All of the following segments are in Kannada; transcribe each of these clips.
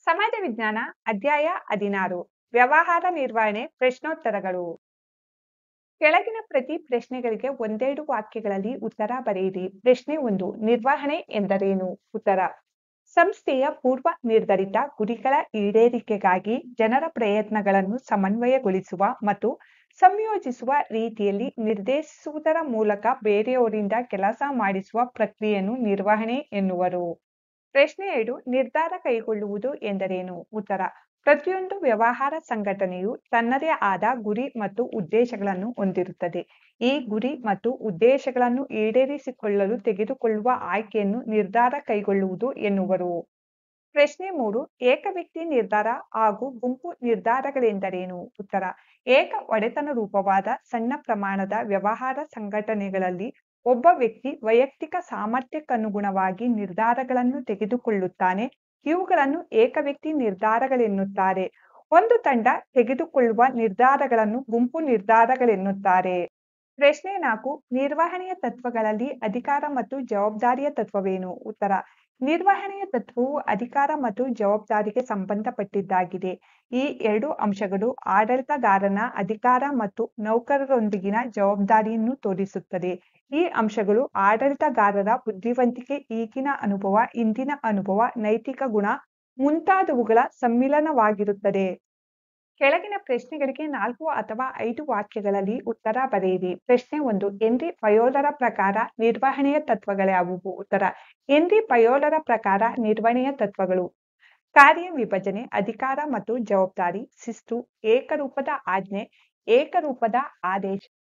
ಸಮಾಜ ವಿಜ್ಞಾನ ಅಧ್ಯಾಯ ಹದಿನಾರು ವ್ಯವಹಾರ ನಿರ್ವಹಣೆ ಪ್ರಶ್ನೋತ್ತರಗಳು ಕೆಳಗಿನ ಪ್ರತಿ ಪ್ರಶ್ನೆಗಳಿಗೆ ಒಂದೆರಡು ವಾಕ್ಯಗಳಲ್ಲಿ ಉತ್ತರ ಬರೆಯಿರಿ ಪ್ರಶ್ನೆ ಒಂದು ನಿರ್ವಹಣೆ ಎಂದರೇನು ಉತ್ತರ ಸಂಸ್ಥೆಯ ಪೂರ್ವ ನಿರ್ಧರಿತ ಗುರಿಗಳ ಈಡೇರಿಕೆಗಾಗಿ ಜನರ ಪ್ರಯತ್ನಗಳನ್ನು ಸಮನ್ವಯಗೊಳಿಸುವ ಮತ್ತು ಸಂಯೋಜಿಸುವ ರೀತಿಯಲ್ಲಿ ನಿರ್ದೇಶಿಸುವುದರ ಮೂಲಕ ಬೇರೆಯವರಿಂದ ಕೆಲಸ ಮಾಡಿಸುವ ಪ್ರಕ್ರಿಯೆಯನ್ನು ನಿರ್ವಹಣೆ ಎನ್ನುವರು ಪ್ರಶ್ನೆ ಎರಡು ನಿರ್ಧಾರ ಕೈಗೊಳ್ಳುವುದು ಎಂದರೇನು ಉತ್ತರ ಪ್ರತಿಯೊಂದು ವ್ಯವಹಾರ ಸಂಘಟನೆಯು ತನ್ನದೇ ಆದ ಗುರಿ ಮತ್ತು ಉದ್ದೇಶಗಳನ್ನು ಹೊಂದಿರುತ್ತದೆ ಈ ಗುರಿ ಮತ್ತು ಉದ್ದೇಶಗಳನ್ನು ಈಡೇರಿಸಿಕೊಳ್ಳಲು ತೆಗೆದುಕೊಳ್ಳುವ ಆಯ್ಕೆಯನ್ನು ನಿರ್ಧಾರ ಕೈಗೊಳ್ಳುವುದು ಎನ್ನುವರು ಪ್ರಶ್ನೆ ಮೂರು ಏಕ ವ್ಯಕ್ತಿ ನಿರ್ಧಾರ ಹಾಗೂ ಗುಂಪು ನಿರ್ಧಾರಗಳೆಂದರೇನು ಉತ್ತರ ಏಕ ಒಡೆತನ ರೂಪವಾದ ಸಣ್ಣ ಪ್ರಮಾಣದ ವ್ಯವಹಾರ ಸಂಘಟನೆಗಳಲ್ಲಿ ಒಬ್ಬ ವ್ಯಕ್ತಿ ವೈಯಕ್ತಿಕ ಸಾಮರ್ಥ್ಯಕ್ಕನುಗುಣವಾಗಿ ನಿರ್ಧಾರಗಳನ್ನು ತೆಗೆದುಕೊಳ್ಳುತ್ತಾನೆ ಇವುಗಳನ್ನು ಏಕ ವ್ಯಕ್ತಿ ನಿರ್ಧಾರಗಳೆನ್ನುತ್ತಾರೆ ಒಂದು ತಂಡ ತೆಗೆದುಕೊಳ್ಳುವ ನಿರ್ಧಾರಗಳನ್ನು ಗುಂಪು ನಿರ್ಧಾರಗಳೆನ್ನುತ್ತಾರೆ ಪ್ರಶ್ನೆ ನಾಲ್ಕು ನಿರ್ವಹಣೆಯ ತತ್ವಗಳಲ್ಲಿ ಅಧಿಕಾರ ಮತ್ತು ಜವಾಬ್ದಾರಿಯ ತತ್ವವೇನು ಉತ್ತರ ನಿರ್ವಹಣೆಯ ತತ್ವವು ಅಧಿಕಾರ ಮತ್ತು ಜವಾಬ್ದಾರಿಗೆ ಸಂಬಂಧಪಟ್ಟಿದ್ದಾಗಿದೆ ಈ ಎರಡು ಅಂಶಗಳು ಆಡಳಿತಗಾರನ ಅಧಿಕಾರ ಮತ್ತು ನೌಕರರೊಂದಿಗಿನ ಜವಾಬ್ದಾರಿಯನ್ನು ತೋರಿಸುತ್ತದೆ ಈ ಅಂಶಗಳು ಆಡಳಿತಗಾರರ ಬುದ್ಧಿವಂತಿಕೆ ಈಗಿನ ಅನುಭವ ಇಂದಿನ ಅನುಭವ ನೈತಿಕ ಗುಣ ಮುಂತಾದವುಗಳ ಸಮ್ಮಿಲನವಾಗಿರುತ್ತದೆ ಕೆಳಗಿನ ಪ್ರಶ್ನೆಗಳಿಗೆ ನಾಲ್ಕು ಅಥವಾ ಐದು ವಾಕ್ಯಗಳಲ್ಲಿ ಉತ್ತರ ಬರೆಯಿರಿ ಪ್ರಶ್ನೆ ಒಂದು ಎನ್ರಿ ಪಯೋಲರ ಪ್ರಕಾರ ನಿರ್ವಹಣೆಯ ತತ್ವಗಳ್ಯಾವುವು ಉತ್ತರ ಎನ್ರಿ ಪಯೋಲರ ಪ್ರಕಾರ ನಿರ್ವಹಣೆಯ ತತ್ವಗಳು ಕಾರ್ಯ ವಿಭಜನೆ ಅಧಿಕಾರ ಮತ್ತು ಜವಾಬ್ದಾರಿ ಶಿಸ್ತು ಏಕರೂಪದ ಆಜ್ಞೆ ಏಕರೂಪದ ಆದೇಶ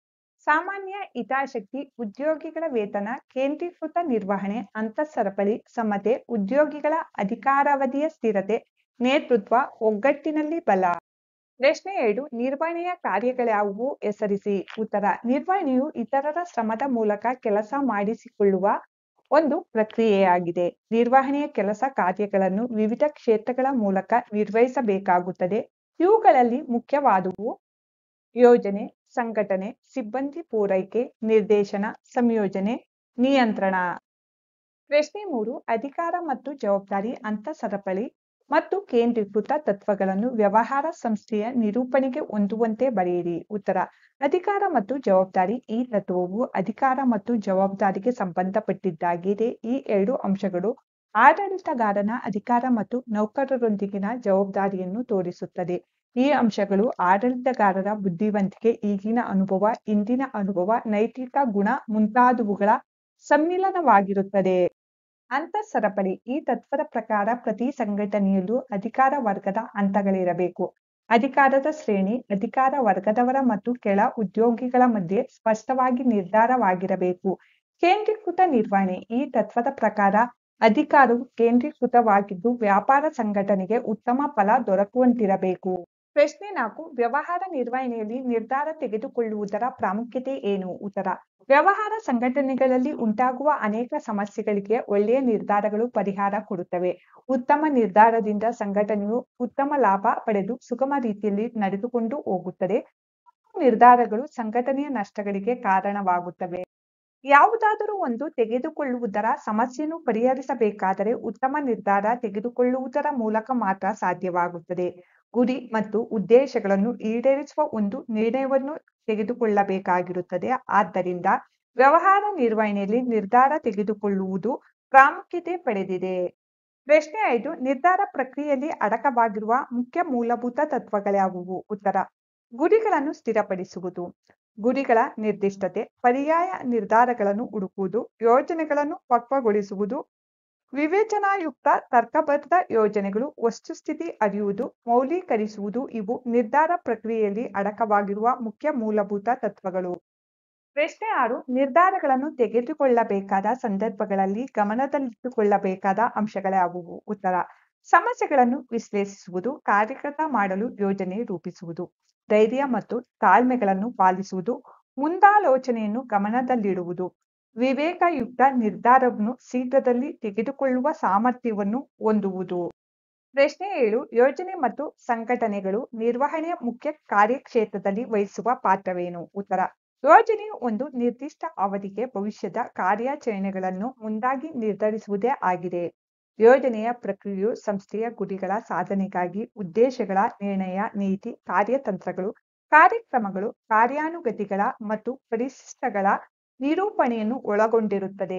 ಸಾಮಾನ್ಯ ಹಿತಾಸಕ್ತಿ ಉದ್ಯೋಗಿಗಳ ವೇತನ ಕೇಂದ್ರೀಕೃತ ನಿರ್ವಹಣೆ ಅಂತಃಸರಪಳಿ ಸಮತೆ ಉದ್ಯೋಗಿಗಳ ಅಧಿಕಾರಾವಧಿಯ ಸ್ಥಿರತೆ ನೇತೃತ್ವ ಒಗ್ಗಟ್ಟಿನಲ್ಲಿ ಬಲ ಪ್ರಶ್ನೆ ಎರಡು ನಿರ್ವಹಣೆಯ ಕಾರ್ಯಗಳ್ಯಾವುವು ಹೆಸರಿಸಿ ಉತ್ತರ ನಿರ್ವಹಣೆಯು ಇತರರ ಶ್ರಮದ ಮೂಲಕ ಕೆಲಸ ಮಾಡಿಸಿಕೊಳ್ಳುವ ಒಂದು ಪ್ರಕ್ರಿಯೆಯಾಗಿದೆ ನಿರ್ವಹಣೆಯ ಕೆಲಸ ಕಾರ್ಯಗಳನ್ನು ವಿವಿಧ ಕ್ಷೇತ್ರಗಳ ಮೂಲಕ ನಿರ್ವಹಿಸಬೇಕಾಗುತ್ತದೆ ಇವುಗಳಲ್ಲಿ ಮುಖ್ಯವಾದವು ಯೋಜನೆ ಸಂಘಟನೆ ಸಿಬ್ಬಂದಿ ಪೂರೈಕೆ ನಿರ್ದೇಶನ ಸಂಯೋಜನೆ ನಿಯಂತ್ರಣ ಪ್ರಶ್ನೆ ಮೂರು ಅಧಿಕಾರ ಮತ್ತು ಜವಾಬ್ದಾರಿ ಅಂತಃಸರಪಳಿ ಮತ್ತು ಕೇಂದ್ರೀಕೃತ ತತ್ವಗಳನ್ನು ವ್ಯವಹಾರ ಸಂಸ್ಥೆಯ ನಿರೂಪಣೆಗೆ ಹೊಂದುವಂತೆ ಬರೆಯಿರಿ ಉತ್ತರ ಅಧಿಕಾರ ಮತ್ತು ಜವಾಬ್ದಾರಿ ಈ ತತ್ವವು ಅಧಿಕಾರ ಮತ್ತು ಜವಾಬ್ದಾರಿಗೆ ಸಂಬಂಧಪಟ್ಟಿದ್ದಾಗಿದೆ ಈ ಎರಡು ಅಂಶಗಳು ಆಡಳಿತಗಾರನ ಅಧಿಕಾರ ಮತ್ತು ನೌಕರರೊಂದಿಗಿನ ಜವಾಬ್ದಾರಿಯನ್ನು ತೋರಿಸುತ್ತದೆ ಈ ಅಂಶಗಳು ಆಡಳಿತಗಾರರ ಬುದ್ಧಿವಂತಿಕೆ ಈಗಿನ ಅನುಭವ ಇಂದಿನ ಅನುಭವ ನೈತಿಕ ಗುಣ ಮುಂತಾದವುಗಳ ಸಮ್ಮಿಲನವಾಗಿರುತ್ತದೆ ಅಂತಃಸರಪಳಿ ಈ ತತ್ವದ ಪ್ರಕಾರ ಪ್ರತಿ ಸಂಘಟನೆಯಲ್ಲೂ ಅಧಿಕಾರ ವರ್ಗದ ಹಂತಗಳಿರಬೇಕು ಅಧಿಕಾರದ ಶ್ರೇಣಿ ಅಧಿಕಾರ ವರ್ಗದವರ ಮತ್ತು ಕೆಳ ಉದ್ಯೋಗಿಗಳ ಮಧ್ಯೆ ಸ್ಪಷ್ಟವಾಗಿ ನಿರ್ಧಾರವಾಗಿರಬೇಕು ಕೇಂದ್ರೀಕೃತ ನಿರ್ವಹಣೆ ಈ ತತ್ವದ ಪ್ರಕಾರ ಅಧಿಕಾರವು ಕೇಂದ್ರೀಕೃತವಾಗಿದ್ದು ವ್ಯಾಪಾರ ಸಂಘಟನೆಗೆ ಉತ್ತಮ ಫಲ ದೊರಕುವಂತಿರಬೇಕು ಪ್ರಶ್ನೆ ನಾಲ್ಕು ವ್ಯವಹಾರ ನಿರ್ವಹಣೆಯಲ್ಲಿ ನಿರ್ಧಾರ ತೆಗೆದುಕೊಳ್ಳುವುದರ ಪ್ರಾಮುಖ್ಯತೆ ಏನು ಉತ್ತರ ವ್ಯವಹಾರ ಸಂಘಟನೆಗಳಲ್ಲಿ ಉಂಟಾಗುವ ಅನೇಕ ಸಮಸ್ಯೆಗಳಿಗೆ ಒಳ್ಳೆಯ ನಿರ್ಧಾರಗಳು ಪರಿಹಾರ ಕೊಡುತ್ತವೆ ಉತ್ತಮ ನಿರ್ಧಾರದಿಂದ ಸಂಘಟನೆಯು ಉತ್ತಮ ಲಾಭ ಪಡೆದು ಸುಗಮ ರೀತಿಯಲ್ಲಿ ನಡೆದುಕೊಂಡು ಹೋಗುತ್ತದೆ ನಿರ್ಧಾರಗಳು ಸಂಘಟನೆಯ ನಷ್ಟಗಳಿಗೆ ಕಾರಣವಾಗುತ್ತವೆ ಯಾವುದಾದರೂ ಒಂದು ತೆಗೆದುಕೊಳ್ಳುವುದರ ಸಮಸ್ಯೆಯನ್ನು ಪರಿಹರಿಸಬೇಕಾದರೆ ಉತ್ತಮ ನಿರ್ಧಾರ ತೆಗೆದುಕೊಳ್ಳುವುದರ ಮೂಲಕ ಮಾತ್ರ ಸಾಧ್ಯವಾಗುತ್ತದೆ ಗುರಿ ಮತ್ತು ಉದ್ದೇಶಗಳನ್ನು ಈಡೇರಿಸುವ ಒಂದು ನಿರ್ಣಯವನ್ನು ತೆಗೆದುಕೊಳ್ಳಬೇಕಾಗಿರುತ್ತದೆ ಆದ್ದರಿಂದ ವ್ಯವಹಾರ ನಿರ್ವಹಣೆಯಲ್ಲಿ ನಿರ್ಧಾರ ತೆಗೆದುಕೊಳ್ಳುವುದು ಪ್ರಾಮುಖ್ಯತೆ ಪಡೆದಿದೆ ಪ್ರಶ್ನೆ ಐದು ನಿರ್ಧಾರ ಪ್ರಕ್ರಿಯೆಯಲ್ಲಿ ಅಡಕವಾಗಿರುವ ಮುಖ್ಯ ಮೂಲಭೂತ ತತ್ವಗಳ್ಯಾವುವು ಉತ್ತರ ಗುರಿಗಳನ್ನು ಸ್ಥಿರಪಡಿಸುವುದು ಗುರಿಗಳ ನಿರ್ದಿಷ್ಟತೆ ಪರ್ಯಾಯ ನಿರ್ಧಾರಗಳನ್ನು ಹುಡುಕುವುದು ಯೋಜನೆಗಳನ್ನು ಪಕ್ವಗೊಳಿಸುವುದು ವಿವೇಚನಾಯುಕ್ತ ತರ್ಕಬದ್ಧ ಯೋಜನೆಗಳು ವಸ್ತುಸ್ಥಿತಿ ಅರಿಯುವುದು ಮೌಲ್ಯೀಕರಿಸುವುದು ಇವು ನಿರ್ಧಾರ ಪ್ರಕ್ರಿಯೆಯಲ್ಲಿ ಅಡಕವಾಗಿರುವ ಮುಖ್ಯ ಮೂಲಭೂತ ತತ್ವಗಳು ಪ್ರಶ್ನೆ ಆರು ನಿರ್ಧಾರಗಳನ್ನು ತೆಗೆದುಕೊಳ್ಳಬೇಕಾದ ಸಂದರ್ಭಗಳಲ್ಲಿ ಗಮನದಲ್ಲಿಟ್ಟುಕೊಳ್ಳಬೇಕಾದ ಅಂಶಗಳ್ಯಾವುವು ಉತ್ತರ ಸಮಸ್ಯೆಗಳನ್ನು ವಿಶ್ಲೇಷಿಸುವುದು ಕಾರ್ಯಗತ ಮಾಡಲು ಯೋಜನೆ ರೂಪಿಸುವುದು ಧೈರ್ಯ ಮತ್ತು ತಾಳ್ಮೆಗಳನ್ನು ಪಾಲಿಸುವುದು ಮುಂದಾಲೋಚನೆಯನ್ನು ಗಮನದಲ್ಲಿಡುವುದು ವಿವೇಕಯುಕ್ತ ನಿರ್ಧಾರವನ್ನು ಶೀಘ್ರದಲ್ಲಿ ತೆಗೆದುಕೊಳ್ಳುವ ಸಾಮರ್ಥ್ಯವನ್ನು ಹೊಂದುವುದು ಪ್ರಶ್ನೆ ಏಳು ಯೋಜನೆ ಮತ್ತು ಸಂಘಟನೆಗಳು ನಿರ್ವಹಣೆಯ ಮುಖ್ಯ ಕಾರ್ಯಕ್ಷೇತ್ರದಲ್ಲಿ ವಹಿಸುವ ಪಾತ್ರವೇನು ಉತ್ತರ ಯೋಜನೆಯು ಒಂದು ನಿರ್ದಿಷ್ಟ ಅವಧಿಗೆ ಭವಿಷ್ಯದ ಕಾರ್ಯಾಚರಣೆಗಳನ್ನು ಮುಂದಾಗಿ ನಿರ್ಧರಿಸುವುದೇ ಆಗಿದೆ ಯೋಜನೆಯ ಪ್ರಕ್ರಿಯೆಯು ಸಂಸ್ಥೆಯ ಗುರಿಗಳ ಸಾಧನೆಗಾಗಿ ಉದ್ದೇಶಗಳ ನಿರ್ಣಯ ನೀತಿ ಕಾರ್ಯತಂತ್ರಗಳು ಕಾರ್ಯಕ್ರಮಗಳು ಕಾರ್ಯಾನುಗತಿಗಳ ಮತ್ತು ಪರಿಶಿಷ್ಟಗಳ ನಿರೂಪಣೆಯನ್ನು ಒಳಗೊಂಡಿರುತ್ತದೆ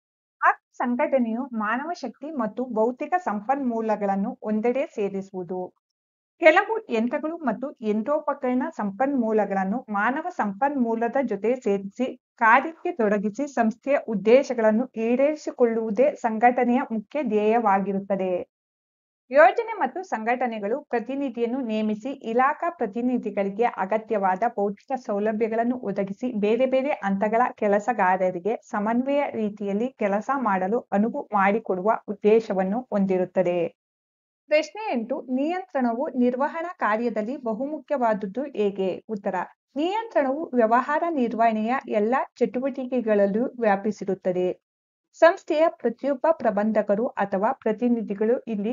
ಆ ಸಂಘಟನೆಯು ಮಾನವ ಶಕ್ತಿ ಮತ್ತು ಭೌತಿಕ ಸಂಪನ್ಮೂಲಗಳನ್ನು ಒಂದೆಡೆ ಸೇರಿಸುವುದು ಕೆಲವು ಯಂತ್ರಗಳು ಮತ್ತು ಯಂತ್ರೋಪಕರಣ ಸಂಪನ್ಮೂಲಗಳನ್ನು ಮಾನವ ಸಂಪನ್ಮೂಲದ ಜೊತೆ ಸೇರಿಸಿ ಕಾರ್ಯಕ್ಕೆ ತೊಡಗಿಸಿ ಸಂಸ್ಥೆಯ ಉದ್ದೇಶಗಳನ್ನು ಈಡೇರಿಸಿಕೊಳ್ಳುವುದೇ ಸಂಘಟನೆಯ ಮುಖ್ಯ ಧ್ಯೇಯವಾಗಿರುತ್ತದೆ ಯೋಜನೆ ಮತ್ತು ಸಂಘಟನೆಗಳು ಪ್ರತಿನಿಧಿಯನ್ನು ನೇಮಿಸಿ ಇಲಾಖಾ ಪ್ರತಿನಿಧಿಗಳಿಗೆ ಅಗತ್ಯವಾದ ಭೌತಿಕ ಸೌಲಭ್ಯಗಳನ್ನು ಒದಗಿಸಿ ಬೇರೆ ಬೇರೆ ಹಂತಗಳ ಕೆಲಸಗಾರರಿಗೆ ಸಮನ್ವಯ ರೀತಿಯಲ್ಲಿ ಕೆಲಸ ಮಾಡಲು ಅನುವು ಮಾಡಿಕೊಡುವ ಉದ್ದೇಶವನ್ನು ಹೊಂದಿರುತ್ತದೆ ಪ್ರಶ್ನೆ ಎಂಟು ನಿಯಂತ್ರಣವು ನಿರ್ವಹಣಾ ಕಾರ್ಯದಲ್ಲಿ ಬಹುಮುಖ್ಯವಾದುದು ಹೇಗೆ ಉತ್ತರ ನಿಯಂತ್ರಣವು ವ್ಯವಹಾರ ನಿರ್ವಹಣೆಯ ಎಲ್ಲ ಚಟುವಟಿಕೆಗಳಲ್ಲೂ ವ್ಯಾಪಿಸಿರುತ್ತದೆ ಸಂಸ್ಥೆಯ ಪ್ರತಿಯೊಬ್ಬ ಪ್ರಬಂಧಕರು ಅಥವಾ ಪ್ರತಿನಿಧಿಗಳು ಇಲ್ಲಿ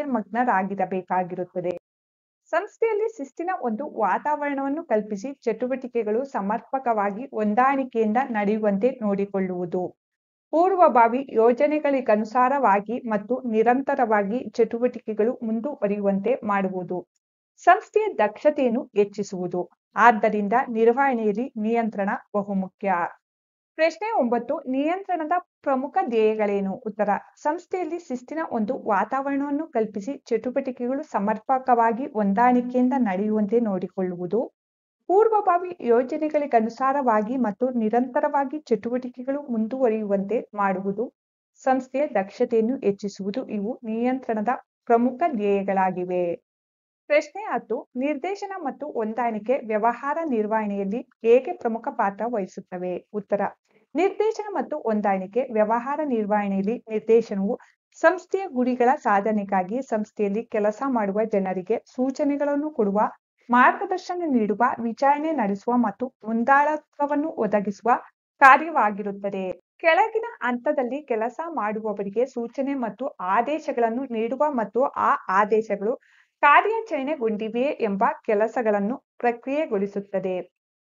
ಕಾರ್ಯಮಗ್ನರಾಗಿರಬೇಕಾಗಿರುತ್ತದೆ ಸಂಸ್ಥೆಯಲ್ಲಿ ಶಿಸ್ತಿನ ಒಂದು ವಾತಾವರಣವನ್ನು ಕಲ್ಪಿಸಿ ಚಟುವಟಿಕೆಗಳು ಸಮರ್ಪಕವಾಗಿ ಹೊಂದಾಣಿಕೆಯಿಂದ ನಡೆಯುವಂತೆ ನೋಡಿಕೊಳ್ಳುವುದು ಪೂರ್ವಭಾವಿ ಯೋಜನೆಗಳಿಗನುಸಾರವಾಗಿ ಮತ್ತು ನಿರಂತರವಾಗಿ ಚಟುವಟಿಕೆಗಳು ಮುಂದುವರಿಯುವಂತೆ ಮಾಡುವುದು ಸಂಸ್ಥೆಯ ದಕ್ಷತೆಯನ್ನು ಹೆಚ್ಚಿಸುವುದು ಆದ್ದರಿಂದ ನಿರ್ವಹಣೆಯಲ್ಲಿ ನಿಯಂತ್ರಣ ಬಹುಮುಖ್ಯ ಪ್ರಶ್ನೆ ಒಂಬತ್ತು ನಿಯಂತ್ರಣದ ಪ್ರಮುಖ ಧ್ಯೇಯಗಳೇನು ಉತ್ತರ ಸಂಸ್ಥೆಯಲ್ಲಿ ಶಿಸ್ತಿನ ಒಂದು ವಾತಾವರಣವನ್ನು ಕಲ್ಪಿಸಿ ಚಟುವಟಿಕೆಗಳು ಸಮರ್ಪಕವಾಗಿ ಹೊಂದಾಣಿಕೆಯಿಂದ ನಡೆಯುವಂತೆ ನೋಡಿಕೊಳ್ಳುವುದು ಪೂರ್ವಭಾವಿ ಯೋಜನೆಗಳಿಗನುಸಾರವಾಗಿ ಮತ್ತು ನಿರಂತರವಾಗಿ ಚಟುವಟಿಕೆಗಳು ಮುಂದುವರಿಯುವಂತೆ ಮಾಡುವುದು ಸಂಸ್ಥೆಯ ದಕ್ಷತೆಯನ್ನು ಹೆಚ್ಚಿಸುವುದು ಇವು ನಿಯಂತ್ರಣದ ಪ್ರಮುಖ ಧ್ಯೇಯಗಳಾಗಿವೆ ಪ್ರಶ್ನೆ ಹತ್ತು ನಿರ್ದೇಶನ ಮತ್ತು ಹೊಂದಾಣಿಕೆ ವ್ಯವಹಾರ ನಿರ್ವಹಣೆಯಲ್ಲಿ ಹೇಗೆ ಪ್ರಮುಖ ಪಾತ್ರ ವಹಿಸುತ್ತವೆ ಉತ್ತರ ನಿರ್ದೇಶನ ಮತ್ತು ಹೊಂದಾಣಿಕೆ ವ್ಯವಹಾರ ನಿರ್ವಹಣೆಯಲ್ಲಿ ನಿರ್ದೇಶನವು ಸಂಸ್ಥೆಯ ಗುರಿಗಳ ಸಾಧನೆಗಾಗಿ ಸಂಸ್ಥೆಯಲ್ಲಿ ಕೆಲಸ ಮಾಡುವ ಜನರಿಗೆ ಸೂಚನೆಗಳನ್ನು ಕೊಡುವ ಮಾರ್ಗದರ್ಶನ ನೀಡುವ ವಿಚಾರಣೆ ನಡೆಸುವ ಮತ್ತು ಮುಂದಾಳತ್ವವನ್ನು ಒದಗಿಸುವ ಕಾರ್ಯವಾಗಿರುತ್ತದೆ ಕೆಳಗಿನ ಹಂತದಲ್ಲಿ ಕೆಲಸ ಮಾಡುವವರಿಗೆ ಸೂಚನೆ ಮತ್ತು ಆದೇಶಗಳನ್ನು ನೀಡುವ ಮತ್ತು ಆ ಆದೇಶಗಳು ಕಾರ್ಯಾಚರಣೆಗೊಂಡಿವೆಯೇ ಎಂಬ ಕೆಲಸಗಳನ್ನು ಪ್ರಕ್ರಿಯೆಗೊಳಿಸುತ್ತದೆ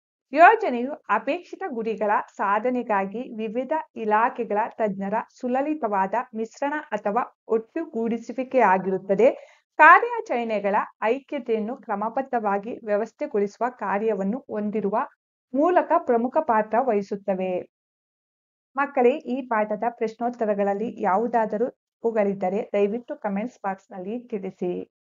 ಯೋಜನೆಯು ಅಪೇಕ್ಷಿತ ಗುರಿಗಳ ಸಾಧನೆಗಾಗಿ ವಿವಿಧ ಇಲಾಖೆಗಳ ತಜ್ಞರ ಸುಲಲಿತವಾದ ಮಿಶ್ರಣ ಅಥವಾ ಒಟ್ಟುಗೂಡಿಸುವಿಕೆಯಾಗಿರುತ್ತದೆ ಕಾರ್ಯಾಚರಣೆಗಳ ಐಕ್ಯತೆಯನ್ನು ಕ್ರಮಬದ್ಧವಾಗಿ ವ್ಯವಸ್ಥೆಗೊಳಿಸುವ ಕಾರ್ಯವನ್ನು ಹೊಂದಿರುವ ಮೂಲಕ ಪ್ರಮುಖ ಪಾತ್ರ ವಹಿಸುತ್ತವೆ ಮಕ್ಕಳೇ ಈ ಪಾಠದ ಪ್ರಶ್ನೋತ್ತರಗಳಲ್ಲಿ ಯಾವುದಾದರೂ ತಪ್ಪುಗಳಿದ್ದರೆ ದಯವಿಟ್ಟು ಕಮೆಂಟ್ಸ್ ಬಾಕ್ಸ್ನಲ್ಲಿ ತಿಳಿಸಿ